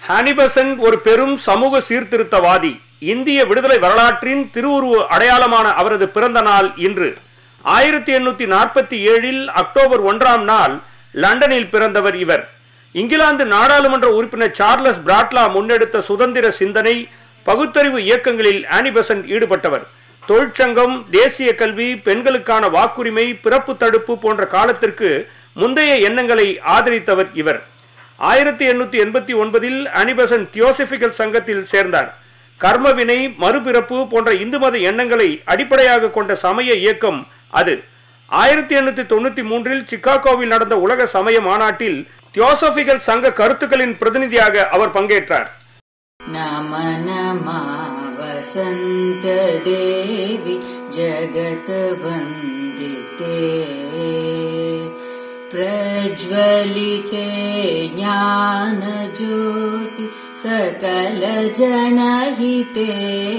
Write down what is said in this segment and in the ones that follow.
ஹானிபசன் ஒரு பெரும் சமூக சீர்திருத்தவாதி இந்திய விடுதலை வரலாற்றின் திருவுருவ அடையாளமான அவரது பிறந்த நாள் இன்று ஆயிரத்தி எண்ணூத்தி நாற்பத்தி ஏழில் அக்டோபர் ஒன்றாம் நாள் லண்டனில் பிறந்தவர் இவர் இங்கிலாந்து நாடாளுமன்ற உறுப்பினர் சார்லஸ் பிராட்லா முன்னெடுத்த சுதந்திர சிந்தனை பகுத்தறிவு இயக்கங்களில் ஆனிபெசன்ட் ஈடுபட்டவர் தொழிற்சங்கம் தேசிய கல்வி பெண்களுக்கான வாக்குரிமை பிறப்பு தடுப்பு போன்ற காலத்திற்கு முந்தைய எண்ணங்களை ஆதரித்தவர் இவர் ஆயிரத்தி எண்ணூத்தி எண்பத்தி ஒன்பதில் அனிபசன் தியோசபிக்கல் சங்கத்தில் சேர்ந்தார் கர்மவினை மறுபிறப்பு போன்ற இந்து மத எண்ணங்களை அடிப்படையாக கொண்ட சமய இயக்கம் அது ஆயிரத்தி எண்ணூத்தி தொண்ணூத்தி மூன்றில் சிக்காகோவில் நடந்த உலக சமய மாநாட்டில் தியோசபிக்கல் சங்க கருத்துக்களின் பிரதிநிதியாக அவர் பங்கேற்றார் नम नमा वसन्त देवि जगत्वन्दिते प्रज्वलिते ज्ञानज्योति सकलजनहिते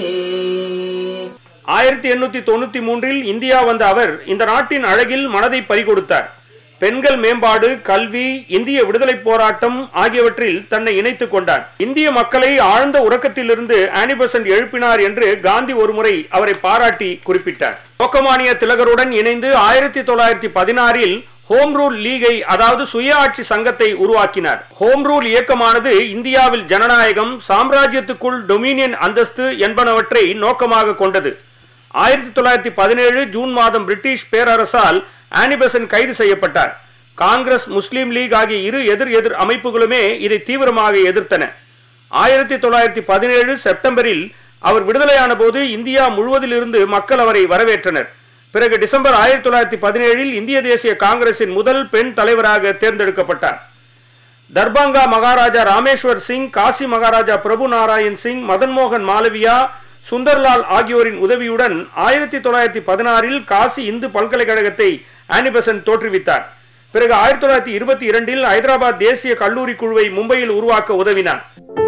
ஆயிரத்தி எண்ணூத்தி தொண்ணூத்தி மூன்றில் இந்தியா வந்த அவர் இந்த நாட்டின் அழகில் மனதை பறிகொடுத்தார் பெண்கள் மேம்பாடு கல்வி இந்திய விடுதலை போராட்டம் ஆகியவற்றில் தன்னை இணைத்துக் கொண்டார் இந்திய மக்களை ஆழ்ந்த உறக்கத்திலிருந்து ஆனிபசன்ட் எழுப்பினார் என்று காந்தி ஒருமுறை அவரை பாராட்டி குறிப்பிட்டார் லோகமானிய திலகருடன் இணைந்து ஆயிரத்தி தொள்ளாயிரத்தி பதினாறில் ஹோம் ரூல் லீகை அதாவது சுய ஆட்சி சங்கத்தை உருவாக்கினார் ஹோம் ரூல் இயக்கமானது இந்தியாவில் ஜனநாயகம் சாம்ராஜ்யத்துக்குள் டொமினியன் அந்தஸ்து என்பனவற்றை நோக்கமாக கொண்டது ஆயிரத்தி தொள்ளாயிரத்தி பதினேழு ஜூன் மாதம் பிரிட்டிஷ் பேரரசால் ஆனிபெசன் கைது செய்யப்பட்டார் காங்கிரஸ் முஸ்லீம் லீக் ஆகிய இரு எதிர் எதிர் அமைப்புகளுமே இதை தீவிரமாக எதிர்த்தன ஆயிரத்தி தொள்ளாயிரத்தி பதினேழு செப்டம்பரில் அவர் விடுதலையான போது இந்தியா முழுவதிலிருந்து மக்கள் அவரை வரவேற்றனர் பிறகு டிசம்பர் ஆயிரத்தி தொள்ளாயிரத்தி பதினேழில் இந்திய தேசிய காங்கிரசின் முதல் பெண் தலைவராக தேர்ந்தெடுக்கப்பட்டார் தர்பாங்கா மகாராஜா ராமேஸ்வர் சிங் காசி மகாராஜா பிரபு நாராயண் சிங் மதன் மோகன் மாலவியா சுந்தர்லால் ஆகியோரின் உதவியுடன் ஆயிரத்தி தொள்ளாயிரத்தி பதினாறில் காசி இந்து பல்கலைக்கழகத்தை ஆனிபெசன்ட் தோற்றுவித்தார் பிறகு ஆயிரத்தி தொள்ளாயிரத்தி இருபத்தி இரண்டில் ஐதராபாத் தேசிய கல்லூரி குழுவை மும்பையில் உருவாக்க உதவினார்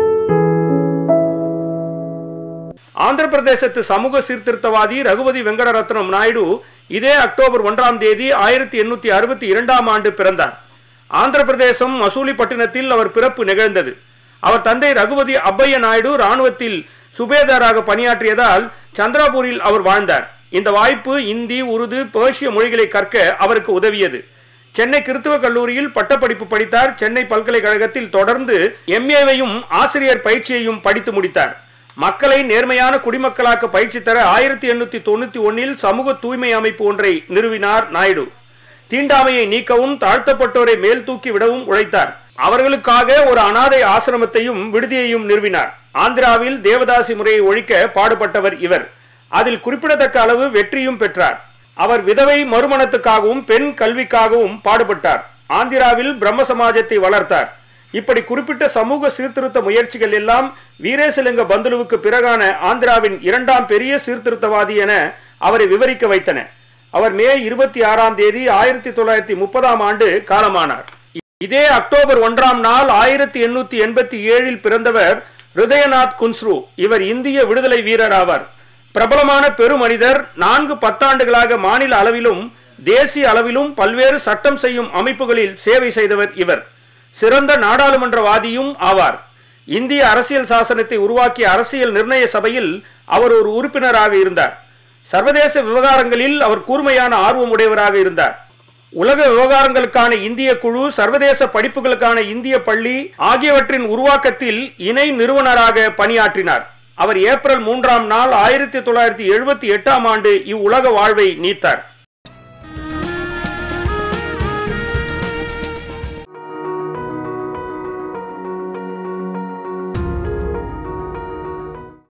ஆந்திர பிரதேசத்து சமூக சீர்திருத்தவாதி ரகுபதி வெங்கடரத்னம் நாயுடு இதே அக்டோபர் ஒன்றாம் தேதி ஆயிரத்தி எண்ணூத்தி அறுபத்தி இரண்டாம் ஆண்டு பிறந்தார் ஆந்திர பிரதேசம் மசூலிப்பட்டினத்தில் அவர் பிறப்பு நிகழ்ந்தது அவர் தந்தை ரகுபதி அப்பைய நாயுடு ராணுவத்தில் சுபேதாராக பணியாற்றியதால் சந்திராபூரில் அவர் வாழ்ந்தார் இந்த வாய்ப்பு இந்தி உருது பேர்ஷிய மொழிகளை கற்க அவருக்கு உதவியது சென்னை கிறித்துவ கல்லூரியில் பட்டப்படிப்பு படித்தார் சென்னை பல்கலைக்கழகத்தில் தொடர்ந்து எம்ஏவையும் ஆசிரியர் பயிற்சியையும் படித்து முடித்தார் மக்களை நேர்மையான குடிமக்களாக்க பயிற்சி தர ஆயிரத்தி எண்ணூத்தி தொண்ணூத்தி ஒன்னில் சமூக தூய்மை அமைப்பு ஒன்றை நிறுவினார் நாயுடு தீண்டாமையை நீக்கவும் தாழ்த்தப்பட்டோரை மேல் தூக்கி விடவும் உழைத்தார் அவர்களுக்காக ஒரு அனாதை ஆசிரமத்தையும் விடுதியையும் நிறுவினார் ஆந்திராவில் தேவதாசி முறையை ஒழிக்க பாடுபட்டவர் இவர் அதில் குறிப்பிடத்தக்க அளவு வெற்றியும் பெற்றார் அவர் விதவை மறுமணத்துக்காகவும் பெண் கல்விக்காகவும் பாடுபட்டார் ஆந்திராவில் பிரம்ம சமாஜத்தை வளர்த்தார் இப்படி குறிப்பிட்ட சமூக சீர்திருத்த முயற்சிகள் எல்லாம் வீரேசலிங்க பந்துலுவுக்கு பிறகான ஆந்திராவின் இரண்டாம் பெரிய சீர்திருத்தவாதி என அவரை விவரிக்க வைத்தன அவர் மே இருபத்தி ஆறாம் தேதி ஆயிரத்தி தொள்ளாயிரத்தி முப்பதாம் ஆண்டு காலமானார் இதே அக்டோபர் ஒன்றாம் நாள் ஆயிரத்தி எண்ணூத்தி எண்பத்தி ஏழில் பிறந்தவர் ஹிருதயநாத் குன்ஸ்ரு இவர் இந்திய விடுதலை வீரர் ஆவார் பிரபலமான பெருமனிதர் நான்கு பத்தாண்டுகளாக மாநில அளவிலும் தேசிய அளவிலும் பல்வேறு சட்டம் செய்யும் அமைப்புகளில் சேவை செய்தவர் இவர் சிறந்த நாடாளுமன்றவாதியும் ஆவார் இந்திய அரசியல் சாசனத்தை உருவாக்கிய அரசியல் நிர்ணய சபையில் அவர் ஒரு உறுப்பினராக இருந்தார் சர்வதேச விவகாரங்களில் அவர் கூர்மையான ஆர்வம் உடையவராக இருந்தார் உலக விவகாரங்களுக்கான இந்திய குழு சர்வதேச படிப்புகளுக்கான இந்திய பள்ளி ஆகியவற்றின் உருவாக்கத்தில் இணை நிறுவனராக பணியாற்றினார் அவர் ஏப்ரல் மூன்றாம் நாள் ஆயிரத்தி தொள்ளாயிரத்தி எழுபத்தி எட்டாம் ஆண்டு இவ்வுலக வாழ்வை நீத்தார்